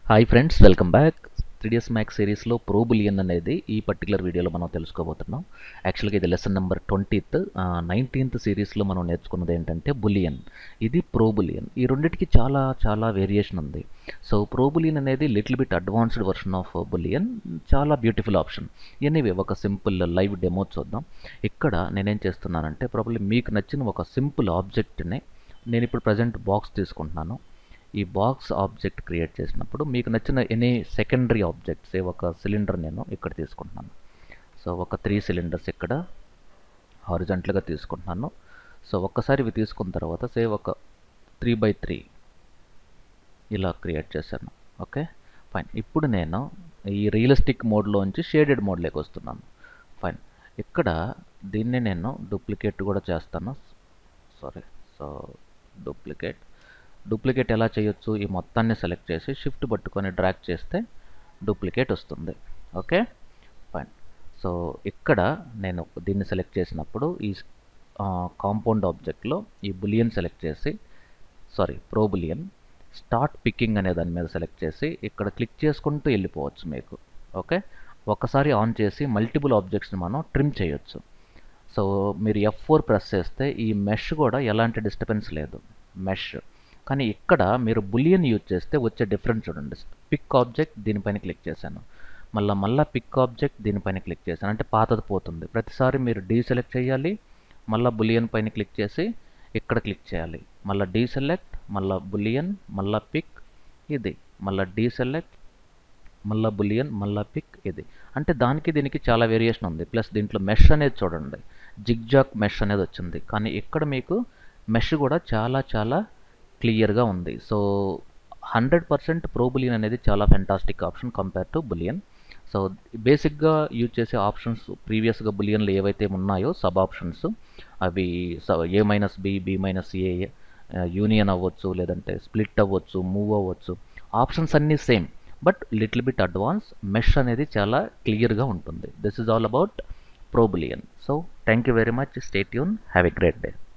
hi friends welcome back three D S max సిరీస్లో pro Boolean అనేది ఈ పర్టికులర్ వీడియోలో మనం తెలుసుకోబోతున్నాం యాక్చువల్గా ఇది లెసన్ నెంబర్ ట్వంటీత్ నైన్టీన్త్ సిరీస్లో మనం నేర్చుకున్నది ఏంటంటే బులియన్ ఇది ప్రో బులియన్ ఈ రెండింటికి చాలా చాలా వేరియేషన్ ఉంది సో ప్రో బులియన్ అనేది little bit advanced version of Boolean చాలా బ్యూటిఫుల్ ఆప్షన్ ఎనీవే ఒక సింపుల్ లైవ్ డెమో చూద్దాం ఇక్కడ నేనేం చేస్తున్నానంటే ప్రాబ్లీ మీకు నచ్చిన ఒక సింపుల్ ఆబ్జెక్ట్ని నేను ఇప్పుడు ప్రజెంట్ బాక్స్ తీసుకుంటున్నాను ఈ బాక్స్ ఆబ్జెక్ట్ క్రియేట్ చేసినప్పుడు మీకు నచ్చిన ఎనీ సెకండరీ ఆబ్జెక్ట్స్ ఒక సిలిండర్ నేను ఇక్కడ తీసుకుంటున్నాను సో ఒక త్రీ సిలిండర్స్ ఇక్కడ హారిజంటల్గా తీసుకుంటున్నాను సో ఒక్కసారి ఇవి తీసుకున్న తర్వాత సే ఒక త్రీ బై త్రీ ఇలా క్రియేట్ చేశాను ఓకే ఫైన్ ఇప్పుడు నేను ఈ రియలిస్టిక్ మోడ్లోంచి షేడెడ్ మోడ్లోకి వస్తున్నాను ఫైన్ ఇక్కడ దీన్ని నేను డూప్లికేట్ కూడా చేస్తాను సారీ సో డూప్లికేట్ డూప్లికేట్ ఎలా చేయొచ్చు ఈ మొత్తాన్ని సెలెక్ట్ చేసి షిఫ్ట్ పట్టుకొని డ్రాగ్ చేస్తే డూప్లికేట్ వస్తుంది ఓకే ఫైన్ సో ఇక్కడ నేను దీన్ని సెలెక్ట్ చేసినప్పుడు ఈ కాంపౌండ్ ఆబ్జెక్ట్లో ఈ బులియన్ సెలెక్ట్ చేసి sorry pro Boolean start picking అనే దాని మీద సెలెక్ట్ చేసి ఇక్కడ క్లిక్ చేసుకుంటూ వెళ్ళిపోవచ్చు మీకు ఓకే ఒకసారి ఆన్ చేసి మల్టిపుల్ ఆబ్జెక్ట్స్ని మనం ట్రిమ్ చేయొచ్చు సో మీరు ఎఫ్ ఫోర్ ప్రెస్ చేస్తే ఈ మెష్ కూడా ఎలాంటి డిస్టర్బెన్స్ లేదు మెష్ కానీ ఇక్కడ మీరు బులియన్ యూజ్ చేస్తే వచ్చే డిఫరెన్స్ చూడండి పిక్ ఆబ్జెక్ట్ దీనిపైన క్లిక్ చేశాను మళ్ళీ మళ్ళీ పిక్ ఆబ్జెక్ట్ దీనిపైన క్లిక్ చేశాను అంటే పాతది పోతుంది ప్రతిసారి మీరు డీసెలెక్ట్ చేయాలి మళ్ళీ బులియన్ పైన క్లిక్ చేసి ఇక్కడ క్లిక్ చేయాలి మళ్ళీ డీసెలెక్ట్ మళ్ళీ బులియన్ మళ్ళీ పిక్ ఇది మళ్ళీ డీసెలెక్ట్ మళ్ళీ బులియన్ మళ్ళీ పిక్ ఇది అంటే దానికి దీనికి చాలా వేరియేషన్ ఉంది ప్లస్ దీంట్లో మెష్ అనేది చూడండి జిగ్జాక్ మెష్ అనేది వచ్చింది కానీ ఇక్కడ మీకు మెష్ కూడా చాలా చాలా క్లియర్గా ఉంది so hundred percent pro Boolean అనేది చాలా fantastic option compare to Boolean so బేసిక్గా యూజ్ చేసే ఆప్షన్స్ ప్రీవియస్గా బులియన్లు ఏవైతే ఉన్నాయో సబ్ ఆప్షన్స్ అవి A minus B B minus A union అవ్వచ్చు లేదంటే స్ప్లిట్ అవ్వచ్చు మూవ్ అవ్వచ్చు ఆప్షన్స్ అన్నీ same but little bit advance mesh అనేది చాలా క్లియర్గా ఉంటుంది this is all about pro Boolean so thank you very much stay యూన్ హ్యావ్ ఎ గ్రేట్ డే